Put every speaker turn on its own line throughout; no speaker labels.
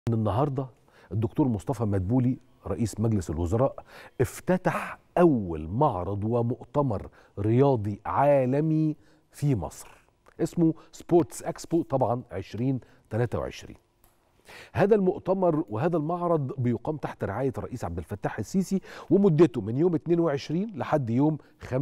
ان النهارده الدكتور مصطفى مدبولي رئيس مجلس الوزراء افتتح اول معرض ومؤتمر رياضي عالمي في مصر اسمه سبورتس اكسبو طبعا 2023 هذا المؤتمر وهذا المعرض بيقام تحت رعاية الرئيس عبد الفتاح السيسي ومدته من يوم 22 لحد يوم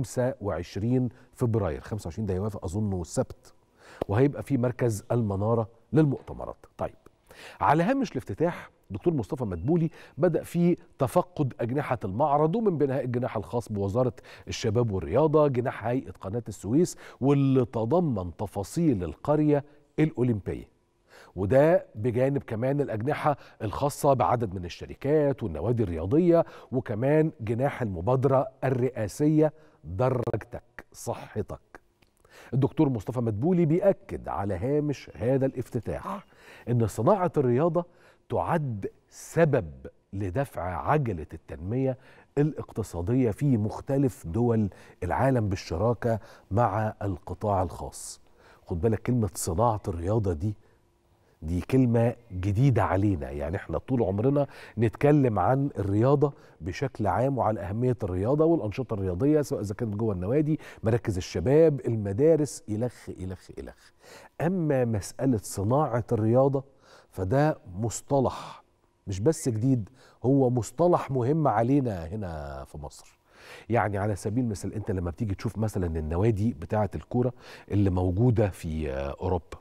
25 فبراير 25 ده يوافق أظنه السبت وهيبقى في مركز المنارة للمؤتمرات طيب على هامش الافتتاح دكتور مصطفى مدبولي بدأ في تفقد أجنحة المعرض ومن بينها الجناح الخاص بوزارة الشباب والرياضة جناح هيئة قناة السويس واللي تضمن تفاصيل القرية الأولمبية وده بجانب كمان الأجنحة الخاصة بعدد من الشركات والنوادي الرياضية وكمان جناح المبادرة الرئاسية درجتك صحتك الدكتور مصطفى مدبولي بيأكد على هامش هذا الافتتاح ان صناعه الرياضه تعد سبب لدفع عجله التنميه الاقتصاديه في مختلف دول العالم بالشراكه مع القطاع الخاص خد بالك كلمه صناعه الرياضه دي دي كلمة جديدة علينا يعني احنا طول عمرنا نتكلم عن الرياضة بشكل عام وعن أهمية الرياضة والأنشطة الرياضية سواء إذا كانت جوه النوادي مراكز الشباب المدارس إلخ إلخ إلخ أما مسألة صناعة الرياضة فده مصطلح مش بس جديد هو مصطلح مهم علينا هنا في مصر يعني على سبيل المثال انت لما بتيجي تشوف مثلا النوادي بتاعه الكوره اللي موجوده في اوروبا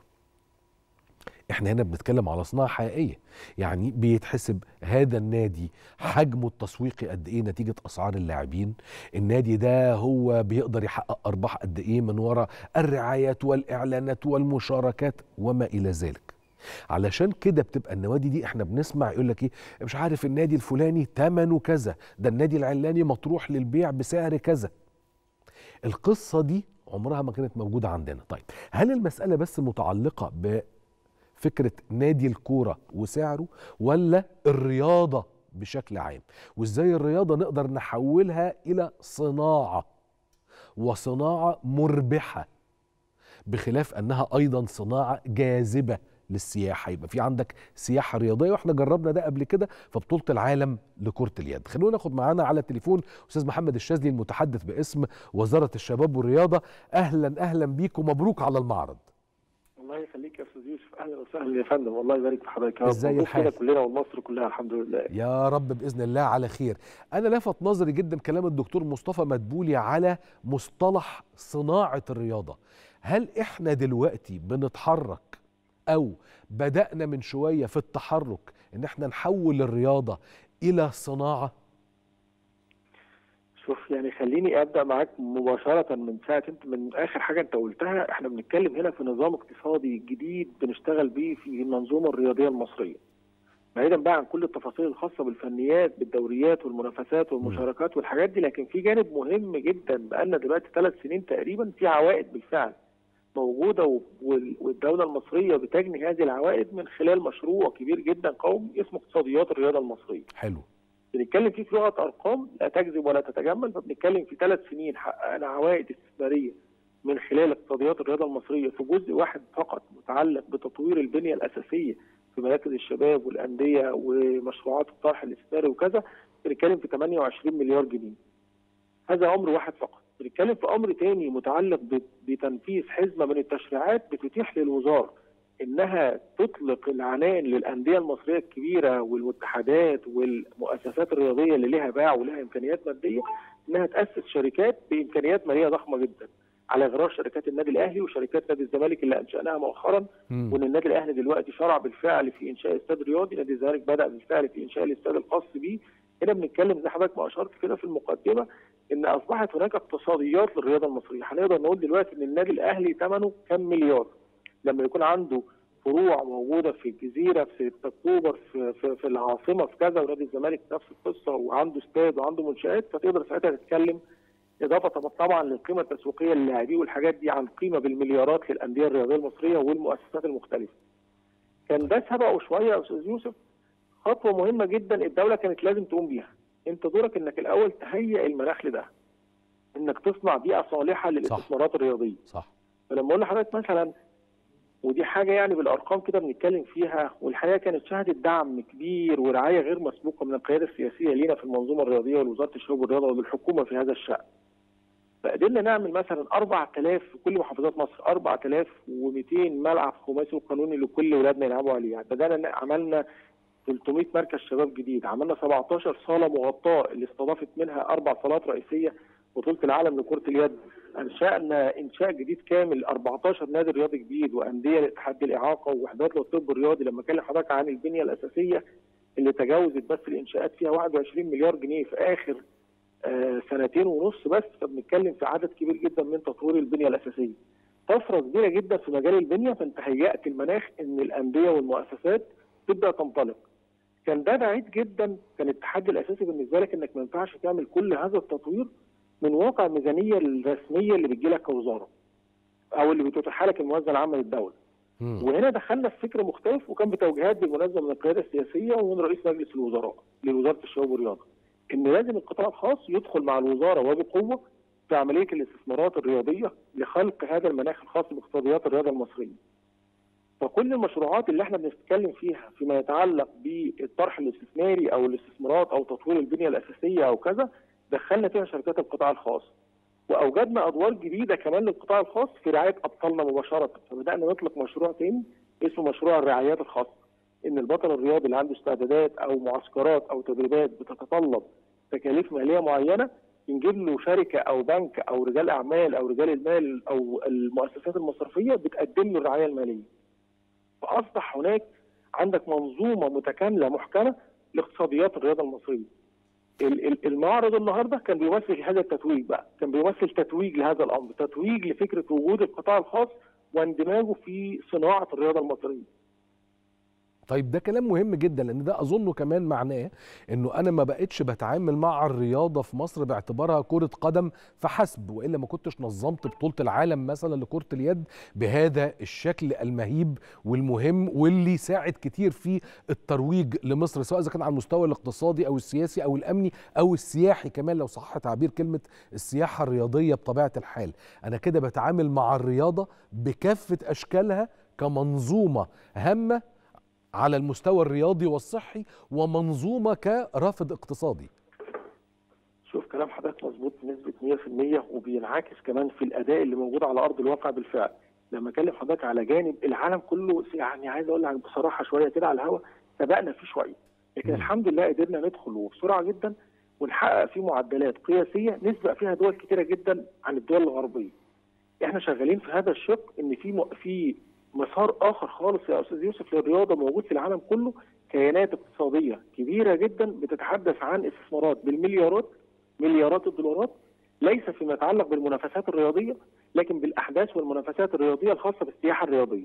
احنا هنا بنتكلم على صناعه حقيقيه يعني بيتحسب هذا النادي حجمه التسويقي قد ايه نتيجه اسعار اللاعبين النادي ده هو بيقدر يحقق ارباح قد ايه من وراء الرعايات والاعلانات والمشاركات وما الى ذلك علشان كده بتبقى النوادي دي احنا بنسمع يقول لك ايه مش عارف النادي الفلاني ثمنه كذا ده النادي العلاني مطروح للبيع بسعر كذا القصه دي عمرها ما كانت موجوده عندنا طيب هل المساله بس متعلقه ب فكره نادي الكوره وسعره ولا الرياضه بشكل عام وازاي الرياضه نقدر نحولها الى صناعه وصناعه مربحه بخلاف انها ايضا صناعه جاذبه للسياحه يبقى في عندك سياحه رياضيه واحنا جربنا ده قبل كده في بطوله العالم لكره اليد خلونا ناخد معانا على التليفون استاذ محمد الشاذلي المتحدث باسم وزاره الشباب والرياضه اهلا اهلا بيك ومبروك على المعرض
الله يخليك يا استاذ يوسف اهلا وسهلا يا فندم والله يبارك في حضرتك
ازاي الحال
كلنا ومصر كلها الحمد لله
يا رب باذن الله على خير انا لفت نظري جدا كلام الدكتور مصطفى مدبولي على مصطلح صناعه الرياضه هل احنا دلوقتي بنتحرك او بدانا من شويه في التحرك ان احنا نحول الرياضه الى صناعه
شوف يعني خليني ابدا معاك مباشره من ساعه انت من اخر حاجه انت قلتها احنا بنتكلم هنا في نظام اقتصادي جديد بنشتغل بيه في المنظومه الرياضيه المصريه. بعيدا بقى عن كل التفاصيل الخاصه بالفنيات بالدوريات والمنافسات والمشاركات والحاجات دي لكن في جانب مهم جدا بقالنا دلوقتي ثلاث سنين تقريبا في عوائد بالفعل موجوده والدوله المصريه بتجني هذه العوائد من خلال مشروع كبير جدا قومي اسمه اقتصاديات الرياضه المصريه.
حلو
بنتكلم فيه في لغه ارقام لا تكذب ولا تتجمل فبنتكلم في ثلاث سنين حققنا عوائد استثماريه من خلال اقتصاديات الرياضه المصريه في جزء واحد فقط متعلق بتطوير البنيه الاساسيه في مراكز الشباب والانديه ومشروعات الطرح الاستثماري وكذا بنتكلم في 28 مليار جنيه. هذا امر واحد فقط. بنتكلم في امر ثاني متعلق بتنفيذ حزمه من التشريعات بتتيح للوزاره انها تطلق العنان للانديه المصريه الكبيره والاتحادات والمؤسسات الرياضيه اللي لها باع ولها امكانيات ماديه انها تاسس شركات بامكانيات ماليه ضخمه جدا على غرار شركات النادي الاهلي وشركات نادي الزمالك اللي انشاناها مؤخرا
مم.
وان النادي الاهلي دلوقتي شرع بالفعل في انشاء استاد رياضي نادي الزمالك بدا بالفعل في انشاء الاستاد الخاص به هنا بنتكلم زي حضرتك ما اشرت كده في المقدمه ان اصبحت هناك اقتصاديات للرياضه المصريه هنقدر نقول دلوقتي ان النادي الاهلي ثمنه كم مليار لما يكون عنده فروع موجوده في الجزيره في 6 اكتوبر في, في, في العاصمه في كذا ونادي الزمالك نفس القصه وعنده استاد وعنده منشات فتقدر ساعتها تتكلم اضافه طبعا للقيمه التسويقيه للاعبين والحاجات دي عن قيمه بالمليارات للانديه الرياضيه المصريه والمؤسسات المختلفه. كان ده سبقه شويه يا استاذ يوسف خطوه مهمه جدا الدوله كانت لازم تقوم بيها. انت دورك انك الاول تهيئ المناخ لده. انك تصنع بيئه صالحه للاستثمارات الرياضيه.
صح
فلما اقول لحضرتك مثلا ودي حاجه يعني بالارقام كده بنتكلم فيها والحقيقه كانت شهدت دعم كبير ورعايه غير مسبوقه من القياده السياسيه لينا في المنظومه الرياضيه ولوزاره الشباب والرياضه وللحكومه في هذا الشان. فقدرنا نعمل مثلا 4000 في كل محافظات مصر 4200 ملعب خماسي وقانوني لكل ولادنا يلعبوا عليه يعني بدانا عملنا 300 مركز شباب جديد عملنا 17 صاله مغطاه اللي استضافت منها اربع صالات رئيسيه بطوله العالم لكره اليد انشانا انشاء جديد كامل 14 نادي رياضي جديد وانديه لاتحاد الاعاقه ووحدات للطب الرياضي لما كلم حضرتك عن البنيه الاساسيه اللي تجاوزت بس الانشاءات فيها 21 مليار جنيه في اخر آه سنتين ونص بس فبنتكلم في عدد كبير جدا من تطوير البنيه الاساسيه. طفره كبيره جدا في مجال البنيه فانت هيأت المناخ ان الانديه والمؤسسات تبدا تنطلق. كان ده بعيد جدا كان التحدي الاساسي بالنسبه لك انك ما ينفعش تعمل كل هذا التطوير من واقع الميزانيه الرسميه اللي بتجي لك كوزاره او اللي بتتيحها لك الموازنه العامه للدوله.
مم.
وهنا دخلنا في فكر مختلف وكان بتوجيهات بالمناسبه من القياده السياسيه ومن رئيس مجلس الوزراء لوزاره الشباب والرياضه. ان لازم القطاع الخاص يدخل مع الوزاره وبقوه في عمليه الاستثمارات الرياضيه لخلق هذا المناخ الخاص باقتصاديات الرياضه المصريه. فكل المشروعات اللي احنا بنتكلم فيها فيما يتعلق بالطرح الاستثماري او الاستثمارات او تطوير البنيه الاساسيه او كذا دخلنا فيها شركات القطاع الخاص. واوجدنا ادوار جديده كمان للقطاع الخاص في رعايه ابطالنا مباشره فبدانا نطلق مشروع تاني اسمه مشروع الرعايات الخاصه. ان البطل الرياضي اللي عنده استعدادات او معسكرات او تدريبات بتتطلب تكاليف ماليه معينه بنجيب له شركه او بنك او رجال اعمال او رجال المال او المؤسسات المصرفيه بتقدم له الرعايه الماليه. فاصبح هناك عندك منظومه متكامله محكمه لاقتصاديات الرياضه المصريه. ال- ال- المعرض النهارده كان بيمثل هذا التتويج بقى، كان بيمثل تتويج لهذا الامر، تتويج لفكره وجود القطاع الخاص واندماجه في صناعه الرياضه المصريه.
طيب ده كلام مهم جدا لان ده اظنه كمان معناه انه انا ما بقتش بتعامل مع الرياضه في مصر باعتبارها كره قدم فحسب والا ما كنتش نظمت بطوله العالم مثلا لكره اليد بهذا الشكل المهيب والمهم واللي ساعد كتير في الترويج لمصر سواء اذا كان على المستوى الاقتصادي او السياسي او الامني او السياحي كمان لو صح تعبير كلمه السياحه الرياضيه بطبيعه الحال انا كده بتعامل مع الرياضه بكافه اشكالها كمنظومه هامه على المستوى الرياضي والصحي ومنظومه كرافد اقتصادي
شوف كلام حضرتك مظبوط بنسبه 100% وبينعكس كمان في الاداء اللي موجود على ارض الواقع بالفعل لما اكلم حضرتك على جانب العالم كله يعني عايز اقول لك بصراحه شويه كده على الهواء سبقنا فيه شويه لكن
مم.
الحمد لله قدرنا ندخل وبسرعه جدا ونحقق فيه معدلات قياسيه نسبق فيها دول كتيره جدا عن الدول الغربيه. احنا شغالين في هذا الشق ان في م... في مسار اخر خالص يا استاذ يوسف للرياضه موجود في العالم كله كيانات اقتصاديه كبيره جدا بتتحدث عن استثمارات بالمليارات مليارات الدولارات ليس فيما يتعلق بالمنافسات الرياضيه لكن بالاحداث والمنافسات الرياضيه الخاصه بالسياحه الرياضيه.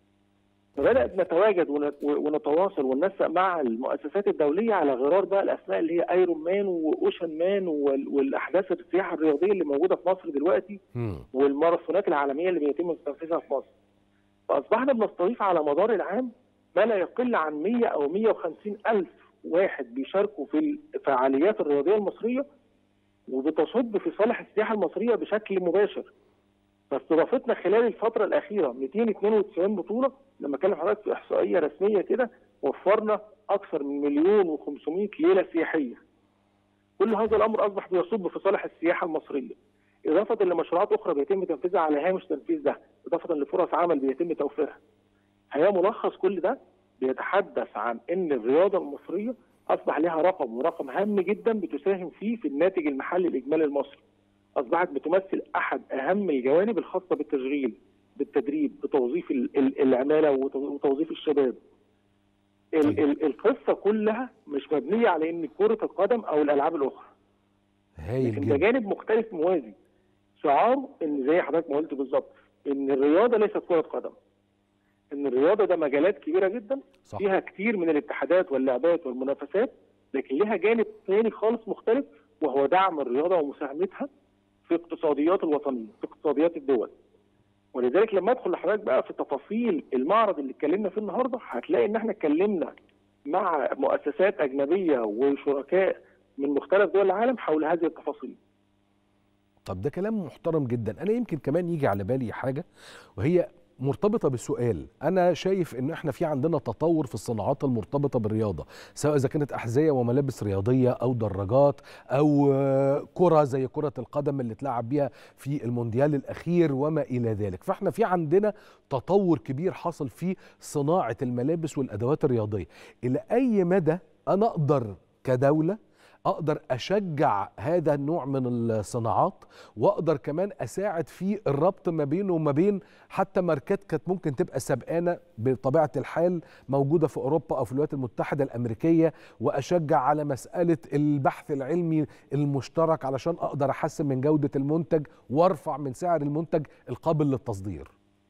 فبدات نتواجد ون- ونتواصل وننسق مع المؤسسات الدوليه على غرار بقى الاسماء اللي هي ايرون مان واوشن مان وال- والاحداث السياحه الرياضيه اللي موجوده في مصر دلوقتي
مم.
والماراثونات العالميه اللي بيتم تنفيذها في مصر. فاصبحنا بنستضيف على مدار العام ما لا يقل عن 100 او 150 الف واحد بيشاركوا في الفعاليات الرياضيه المصريه وبتصب في صالح السياحه المصريه بشكل مباشر. فاستضافتنا خلال الفتره الاخيره 292 بطوله لما اكلم حضرتك في احصائيه رسميه كده وفرنا اكثر من مليون و500 ليله سياحيه. كل هذا الامر اصبح بيصب في صالح السياحه المصريه. اضافه لمشروعات اخرى بيتم تنفيذها على هامش تنفيذ ده، اضافه لفرص عمل بيتم توفيرها. هي ملخص كل ده بيتحدث عن ان الرياضه المصريه اصبح لها رقم ورقم هام جدا بتساهم فيه في الناتج المحلي الاجمالي المصري. اصبحت بتمثل احد اهم الجوانب الخاصه بالتشغيل، بالتدريب، بتوظيف ال- ال- العماله وتو- وتوظيف الشباب. ال- ال- القصه كلها مش مبنيه على ان كره القدم او الالعاب الاخرى.
هايل
لكن ده
جدا
جانب مختلف موازي شعاره ان زي حضرتك ما قلت بالظبط ان الرياضه ليست كره قدم ان الرياضه ده مجالات كبيره جدا
صح
فيها كتير من الاتحادات واللعبات والمنافسات لكن لها جانب ثاني خالص مختلف وهو دعم الرياضه ومساهمتها في اقتصاديات الوطنيه في اقتصاديات الدول ولذلك لما ادخل لحضرتك بقى في تفاصيل المعرض اللي اتكلمنا فيه النهارده هتلاقي ان احنا اتكلمنا مع مؤسسات اجنبيه وشركاء من مختلف دول العالم حول هذه التفاصيل
طب ده كلام محترم جدا انا يمكن كمان يجي على بالي حاجه وهي مرتبطه بالسؤال انا شايف ان احنا في عندنا تطور في الصناعات المرتبطه بالرياضه سواء اذا كانت احذيه وملابس رياضيه او دراجات او آه، كره زي كره القدم اللي اتلعب بيها في المونديال الاخير وما الى ذلك فاحنا في عندنا تطور كبير حصل في صناعه الملابس والادوات الرياضيه الى اي مدى انا اقدر كدوله اقدر اشجع هذا النوع من الصناعات واقدر كمان اساعد في الربط ما بينه وما بين حتى ماركات كانت ممكن تبقى سبقانه بطبيعه الحال موجوده في اوروبا او في الولايات المتحده الامريكيه واشجع على مساله البحث العلمي المشترك علشان اقدر احسن من جوده المنتج وارفع من سعر المنتج القابل للتصدير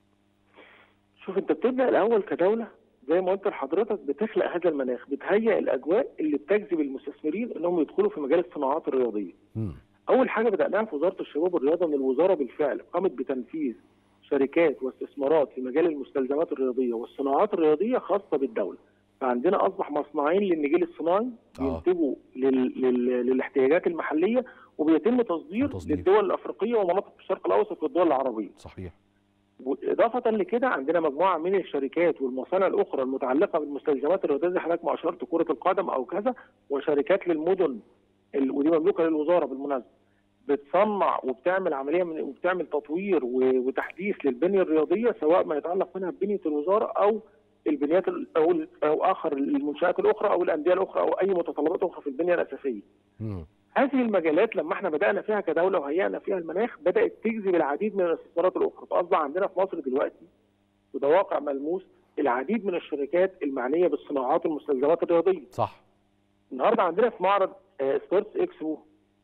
شوف انت بتبدا الاول كدوله زي ما قلت لحضرتك بتخلق هذا المناخ بتهيئ الاجواء اللي بتجذب المستثمرين انهم يدخلوا في مجال الصناعات الرياضيه
مم.
اول حاجه بداناها في وزاره الشباب والرياضه ان الوزاره بالفعل قامت بتنفيذ شركات واستثمارات في مجال المستلزمات الرياضيه والصناعات الرياضيه خاصه بالدوله فعندنا اصبح مصنعين للنجيل الصناعي
آه.
بينتجوا لل... لل... للاحتياجات المحليه وبيتم تصدير
وتصدير.
للدول الافريقيه ومناطق الشرق الاوسط والدول العربيه
صحيح
واضافه لكده عندنا مجموعه من الشركات والمصانع الاخرى المتعلقه بالمستلزمات الرياضيه زي حضرتك ما اشرت كره القدم او كذا وشركات للمدن ال- ودي مملوكه للوزاره بالمناسبه بتصنع وبتعمل عمليه من وبتعمل تطوير و- وتحديث للبنيه الرياضيه سواء ما يتعلق منها ببنيه الوزاره او البنيات ال- او ال- او اخر المنشات الاخرى او الانديه الاخرى او اي متطلبات اخرى في البنيه الاساسيه.
مم.
هذه المجالات لما احنا بدانا فيها كدوله وهيئنا فيها المناخ بدات تجذب العديد من الاستثمارات الاخرى فاصبح عندنا في مصر دلوقتي وده واقع ملموس العديد من الشركات المعنيه بالصناعات والمستلزمات الرياضيه
صح
النهارده عندنا في معرض آه، سبورتس اكسبو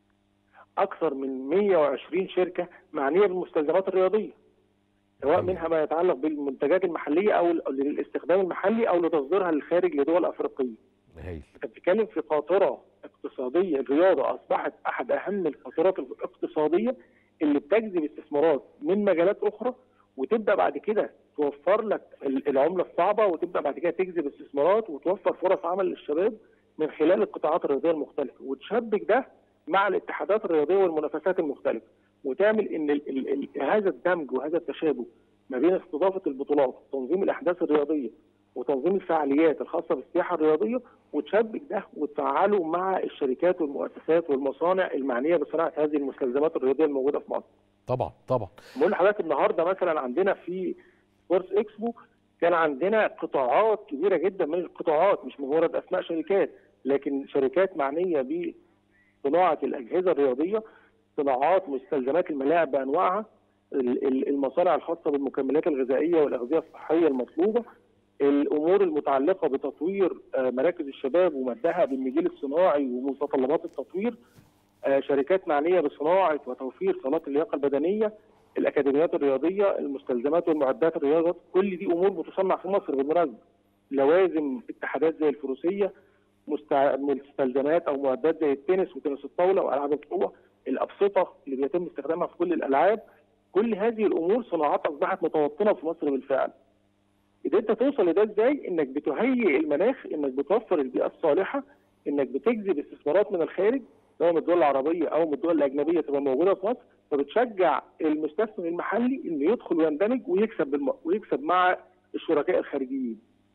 اكثر من 120 شركه معنيه بالمستلزمات الرياضيه سواء
جميل.
منها ما يتعلق بالمنتجات المحليه او ال- للاستخدام المحلي او لتصديرها للخارج لدول افريقيه
هايل
انت بتتكلم في قاطره اقتصاديه الرياضه اصبحت احد اهم القاطرات الاقتصاديه اللي بتجذب استثمارات من مجالات اخرى وتبدا بعد كده توفر لك ال- العمله الصعبه وتبدا بعد كده تجذب استثمارات وتوفر فرص عمل للشباب من خلال القطاعات الرياضيه المختلفه وتشبك ده مع الاتحادات الرياضيه والمنافسات المختلفه وتعمل ان ال ال ال هذا الدمج وهذا التشابك ما بين استضافه البطولات وتنظيم الاحداث الرياضيه وتنظيم الفعاليات الخاصه بالسياحه الرياضيه وتشبك ده وتفعله مع الشركات والمؤسسات والمصانع المعنيه بصناعه هذه المستلزمات الرياضيه الموجوده في مصر.
طبعا طبعا
بقول لحضرتك النهارده مثلا عندنا في سبورتس اكسبو كان عندنا قطاعات كبيره جدا من القطاعات مش مجرد اسماء شركات لكن شركات معنيه بصناعه الاجهزه الرياضيه صناعات مستلزمات الملاعب بانواعها ال- ال- المصانع الخاصه بالمكملات الغذائيه والاغذيه الصحيه المطلوبه الامور المتعلقه بتطوير آه، مراكز الشباب ومدها بالنجيل الصناعي ومتطلبات التطوير آه، شركات معنيه بصناعه وتوفير صالات اللياقه البدنيه الاكاديميات الرياضيه المستلزمات والمعدات الرياضه كل دي امور بتصنع في مصر بالمناسبه لوازم اتحادات زي الفروسيه مستع- مستلزمات او معدات زي التنس وتنس الطاوله والعاب القوه الابسطه اللي بيتم استخدامها في كل الالعاب كل هذه الامور صناعات اصبحت متوطنه في مصر بالفعل قدرت توصل لده ازاي؟ انك بتهيئ المناخ انك بتوفر البيئه الصالحه انك بتجذب استثمارات من الخارج سواء من الدول العربيه او من الدول الاجنبيه تبقى موجوده في مصر فبتشجع المستثمر المحلي انه يدخل ويندمج ويكسب بالم... ويكسب مع الشركاء الخارجيين.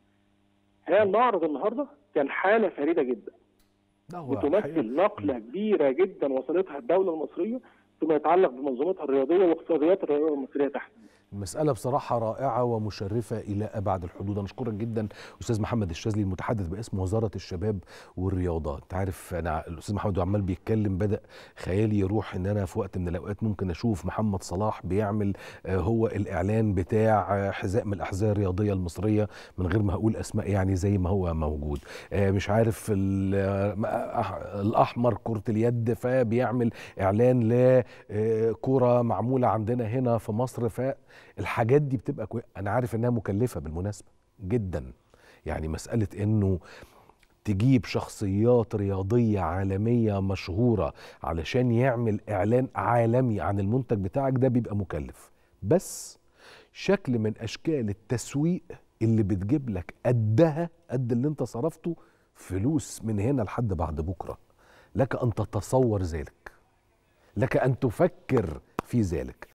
هي المعرض النهارده كان حاله فريده جدا
لا هو الحقيقة-
بتمثل نقله كبيره جدا وصلتها الدوله المصريه فيما يتعلق بمنظومتها الرياضيه واقتصاديات الرياضه المصريه تحديدا.
المسألة بصراحة رائعة ومشرفة إلى أبعد الحدود أنا أشكرك جدا أستاذ محمد الشاذلي المتحدث باسم وزارة الشباب والرياضة أنت عارف أنا الأستاذ محمد عمال بيتكلم بدأ خيالي يروح إن أنا في وقت من الأوقات ممكن أشوف محمد صلاح بيعمل آه، هو الإعلان بتاع آه، حذاء من الأحذية الرياضية المصرية من غير ما أقول أسماء يعني زي ما هو موجود آه، مش عارف ال- آه، أح- الأحمر كرة اليد فبيعمل إعلان لكرة معمولة عندنا هنا في مصر ف الحاجات دي بتبقى كوي... انا عارف انها مكلفه بالمناسبه جدا يعني مساله انه تجيب شخصيات رياضيه عالميه مشهوره علشان يعمل اعلان عالمي عن المنتج بتاعك ده بيبقى مكلف بس شكل من اشكال التسويق اللي بتجيب لك قدها قد اللي انت صرفته فلوس من هنا لحد بعد بكره لك ان تتصور ذلك لك ان تفكر في ذلك